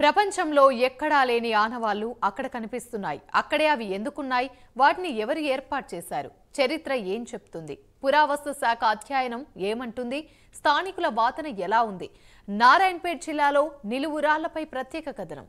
ప్రపంచంలో ఎక్కడా లేని ఆనవాళ్లు అక్కడ కనిపిస్తున్నాయి అక్కడే అవి ఎందుకున్నాయి వాటిని ఎవరు ఏర్పాటు చేశారు చరిత్ర ఏం చెప్తుంది పురావస్తు శాఖ అధ్యయనం ఏమంటుంది స్థానికుల వాదన ఎలా ఉంది నారాయణపేట్ జిల్లాలో నిలువురాళ్లపై ప్రత్యేక కథనం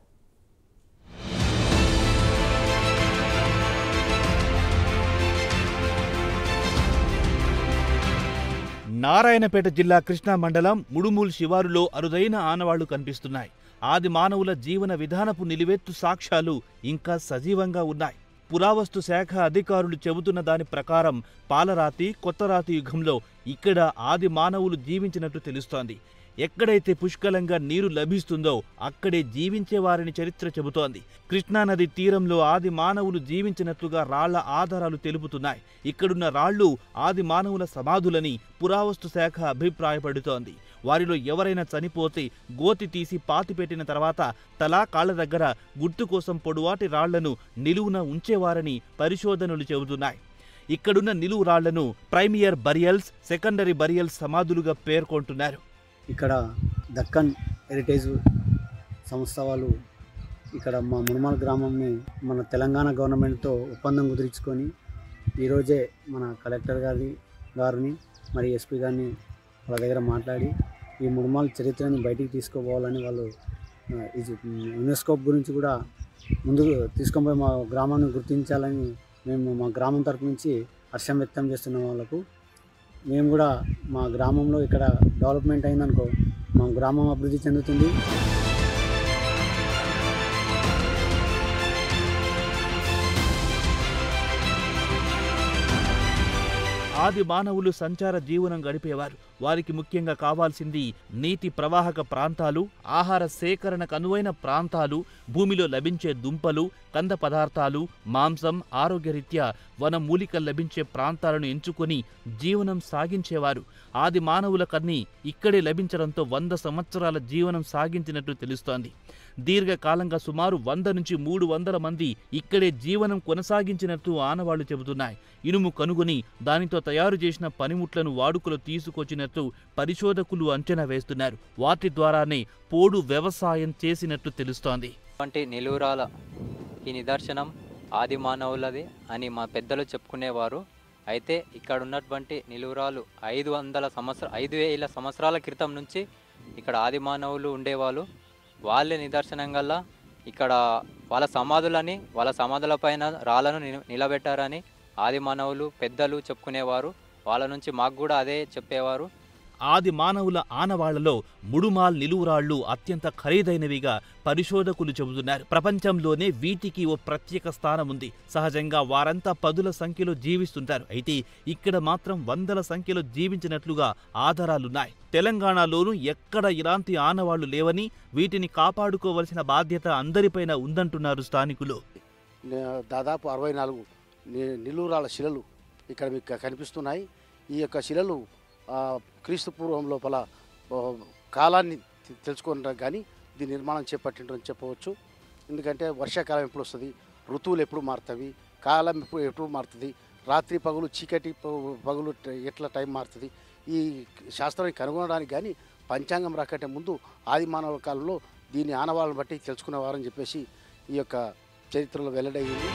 నారాయణపేట జిల్లా కృష్ణా మండలం ముడుమూల్ శివారులో అరుదైన ఆనవాళ్లు కనిపిస్తున్నాయి ఆది మానవుల జీవన విధానపు నిలువెత్తు సాక్ష్యాలు ఇంకా సజీవంగా ఉన్నాయి పురావస్తు శాఖ అధికారులు చెబుతున్న దాని ప్రకారం పాలరాతి కొత్తరాతి యుగంలో ఇక్కడ ఆది మానవులు జీవించినట్టు తెలుస్తోంది ఎక్కడైతే పుష్కలంగా నీరు లభిస్తుందో అక్కడే జీవించే వారిని చరిత్ర చెబుతోంది కృష్ణానది తీరంలో ఆది మానవులు జీవించినట్లుగా రాళ్ల ఆధారాలు తెలుపుతున్నాయి ఇక్కడున్న రాళ్లు ఆది మానవుల సమాధులని పురావస్తు శాఖ అభిప్రాయపడుతోంది వారిలో ఎవరైనా చనిపోతే గోతి తీసి పాతిపెట్టిన తర్వాత తలా కాళ్ల దగ్గర గుర్తు కోసం పొడువాటి రాళ్లను నిలువున ఉంచేవారని పరిశోధనలు చెబుతున్నాయి ఇక్కడున్న నిలువు రాళ్లను ప్రైమియర్ బరియల్స్ సెకండరీ బరియల్స్ సమాధులుగా పేర్కొంటున్నారు ఇక్కడ దక్కన్ హెరిటేజ్ సంస్థ వాళ్ళు ఇక్కడ మా మునుమాల గ్రామంని మన తెలంగాణ గవర్నమెంట్తో ఒప్పందం కుదుర్చుకొని ఈరోజే మన కలెక్టర్ గారి గారిని మరి ఎస్పీ గారిని వాళ్ళ దగ్గర మాట్లాడి ఈ మునుమాల చరిత్రని బయటికి తీసుకుపోవాలని వాళ్ళు ఆ, ఇది యునెస్కో గురించి కూడా ముందుకు తీసుకొని పోయి మా గ్రామాన్ని గుర్తించాలని మేము మా గ్రామం తరపు నుంచి హర్షం వ్యక్తం చేస్తున్నాం వాళ్ళకు మేము కూడా మా గ్రామంలో ఇక్కడ డెవలప్మెంట్ అయిందనుకో మా గ్రామం అభివృద్ధి చెందుతుంది ఆది మానవులు సంచార జీవనం గడిపేవారు వారికి ముఖ్యంగా కావాల్సింది నీటి ప్రవాహక ప్రాంతాలు ఆహార సేకరణకు అనువైన ప్రాంతాలు భూమిలో లభించే దుంపలు కంద పదార్థాలు మాంసం ఆరోగ్యరీత్యా వన మూలికలు లభించే ప్రాంతాలను ఎంచుకొని జీవనం సాగించేవారు ఆది మానవుల కన్నీ ఇక్కడే లభించడంతో వంద సంవత్సరాల జీవనం సాగించినట్టు తెలుస్తోంది దీర్ఘకాలంగా సుమారు వంద నుంచి మూడు వందల మంది ఇక్కడే జీవనం కొనసాగించినట్టు ఆనవాళ్లు చెబుతున్నాయి ఇనుము కనుగొని దానితో తయారు చేసిన పనిముట్లను వాడుకలో తీసుకొచ్చినట్టు పరిశోధకులు అంచనా వేస్తున్నారు వాటి ద్వారానే పోడు వ్యవసాయం చేసినట్టు తెలుస్తోంది వంటి నిలువురాల ఈ నిదర్శనం ఆది మానవులది అని మా పెద్దలు చెప్పుకునేవారు అయితే ఇక్కడ ఉన్నటువంటి నిలువురాలు ఐదు వందల సంవత్సర ఐదు వేల సంవత్సరాల క్రితం నుంచి ఇక్కడ ఆది మానవులు ఉండేవాళ్ళు వాళ్ళే నిదర్శనం గల్ల ఇక్కడ వాళ్ళ సమాధులని వాళ్ళ సమాధుల పైన రాళ్ళను నిల- నిలబెట్టారని ఆది మానవులు పెద్దలు చెప్పుకునేవారు వాళ్ళ నుంచి మాకు కూడా అదే చెప్పేవారు ఆది మానవుల ఆనవాళ్లలో ముడుమాల్ నిలువురాళ్లు అత్యంత ఖరీదైనవిగా పరిశోధకులు చెబుతున్నారు ప్రపంచంలోనే వీటికి ఓ ప్రత్యేక స్థానం ఉంది సహజంగా వారంతా పదుల సంఖ్యలో జీవిస్తుంటారు అయితే ఇక్కడ మాత్రం వందల సంఖ్యలో జీవించినట్లుగా ఆధారాలున్నాయి తెలంగాణలోనూ ఎక్కడ ఇలాంటి ఆనవాళ్లు లేవని వీటిని కాపాడుకోవలసిన బాధ్యత అందరిపైన ఉందంటున్నారు స్థానికులు నే- దాదాపు అరవై నాలుగు ని- నిలువురాల శిలలు ఇక్కడ మీకు క- కనిపిస్తున్నాయి ఈ యొక్క శిలలు ఆ, క్రీస్తు పూర్వం లోపల ఆ, కాలాన్ని తె- తెలుసుకోవడానికి కానీ దీని నిర్మాణం చేపట్టిండ్రని చెప్పవచ్చు ఎందుకంటే వర్షాకాలం ఎప్పుడు వస్తుంది ఋతువులు ఎప్పుడు మారుతాయి కాలం ఎప్పుడు ఎప్పుడు మారుతుంది రాత్రి పగులు చీకటి ప- పగులు ట- ఎట్లా టైం మారుతుంది ఈ శాస్త్రాన్ని కనుగొనడానికి కానీ పంచాంగం రాకంటే ముందు ఆది మానవ కాలంలో దీని ఆనవాళ్ళని బట్టి తెలుసుకునేవారని చెప్పేసి ఈ యొక్క చరిత్రలో వెల్లడయ్యింది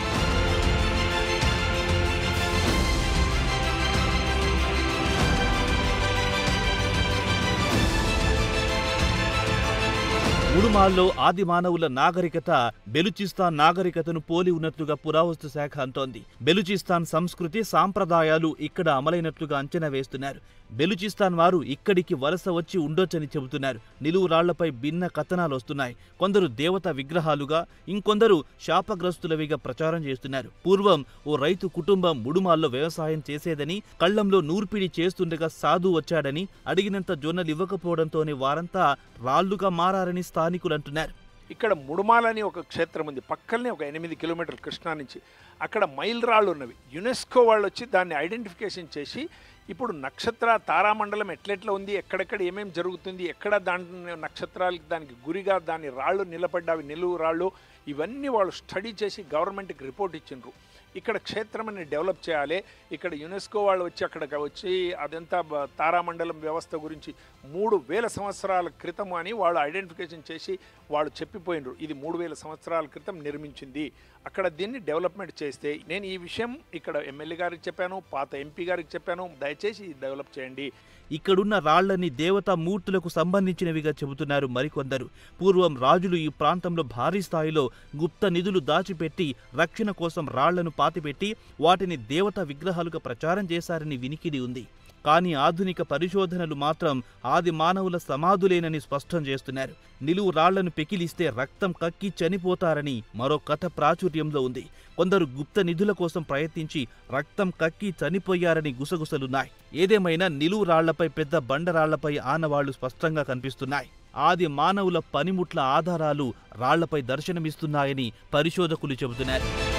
ఉడుమాల్లో ఆది మానవుల నాగరికత బెలుచిస్తాన్ నాగరికతను పోలి ఉన్నట్లుగా పురావస్తు శాఖ అంటోంది బెలుచిస్తాన్ సంస్కృతి సాంప్రదాయాలు ఇక్కడ అమలైనట్లుగా అంచనా వేస్తున్నారు బెలుచిస్తాన్ వారు ఇక్కడికి వలస వచ్చి ఉండొచ్చని చెబుతున్నారు నిలువు రాళ్లపై భిన్న కథనాలు వస్తున్నాయి కొందరు దేవత విగ్రహాలుగా ఇంకొందరు శాపగ్రస్తులవిగా ప్రచారం చేస్తున్నారు పూర్వం ఓ రైతు కుటుంబం ముడుమాల్లో వ్యవసాయం చేసేదని కళ్లంలో నూర్పిడి చేస్తుండగా సాధు వచ్చాడని అడిగినంత జొన్నలు ఇవ్వకపోవడంతోనే వారంతా రాళ్లుగా మారారని స్థానికులు అంటున్నారు ఇక్కడ ముడుమాల అని ఒక క్షేత్రం ఉంది పక్కనే ఒక ఎనిమిది కిలోమీటర్ల కృష్ణా నుంచి అక్కడ మైల్ రాళ్ళు ఉన్నవి యునెస్కో వాళ్ళు వచ్చి దాన్ని ఐడెంటిఫికేషన్ చేసి ఇప్పుడు నక్షత్ర తారామండలం ఎట్లెట్లా ఉంది ఎక్కడెక్కడ ఏమేమి జరుగుతుంది ఎక్కడ దాని నక్షత్రాలకి దానికి గురిగా దాని రాళ్ళు నిలబడ్డవి నిలువు రాళ్ళు ఇవన్నీ వాళ్ళు స్టడీ చేసి గవర్నమెంట్కి రిపోర్ట్ ఇచ్చిండ్రు ఇక్కడ క్షేత్రాన్ని డెవలప్ చేయాలి ఇక్కడ యునెస్కో వాళ్ళు వచ్చి అక్కడ వచ్చి అదంతా బ- తారామండలం వ్యవస్థ గురించి మూడు వేల సంవత్సరాల క్రితం అని వాళ్ళు ఐడెంటిఫికేషన్ చేసి వాళ్ళు చెప్పిపోయినరు ఇది మూడు వేల సంవత్సరాల క్రితం నిర్మించింది అక్కడ దీన్ని డెవలప్మెంట్ చేస్తే నేను ఈ విషయం ఇక్కడ ఎమ్మెల్యే గారికి చెప్పాను పాత ఎంపీ గారికి చెప్పాను దయచేసి ఇది డెవలప్ చేయండి ఇక్కడున్న రాళ్లని దేవతా మూర్తులకు సంబంధించినవిగా చెబుతున్నారు మరికొందరు పూర్వం రాజులు ఈ ప్రాంతంలో భారీ స్థాయిలో గుప్త నిధులు దాచిపెట్టి రక్షణ కోసం రాళ్లను పాతిపెట్టి వాటిని దేవతా విగ్రహాలుగా ప్రచారం చేశారని వినికిడి ఉంది కానీ ఆధునిక పరిశోధనలు మాత్రం ఆది మానవుల సమాధులేనని స్పష్టం చేస్తున్నారు నిలువు రాళ్లను పెకిలిస్తే రక్తం కక్కి చనిపోతారని మరో కథ ప్రాచుర్యంలో ఉంది కొందరు గుప్త నిధుల కోసం ప్రయత్నించి రక్తం కక్కి చనిపోయారని గుసగుసలున్నాయి ఏదేమైనా నిలువు రాళ్లపై పెద్ద బండరాళ్లపై ఆనవాళ్లు స్పష్టంగా కనిపిస్తున్నాయి ఆది మానవుల పనిముట్ల ఆధారాలు రాళ్లపై దర్శనమిస్తున్నాయని పరిశోధకులు చెబుతున్నారు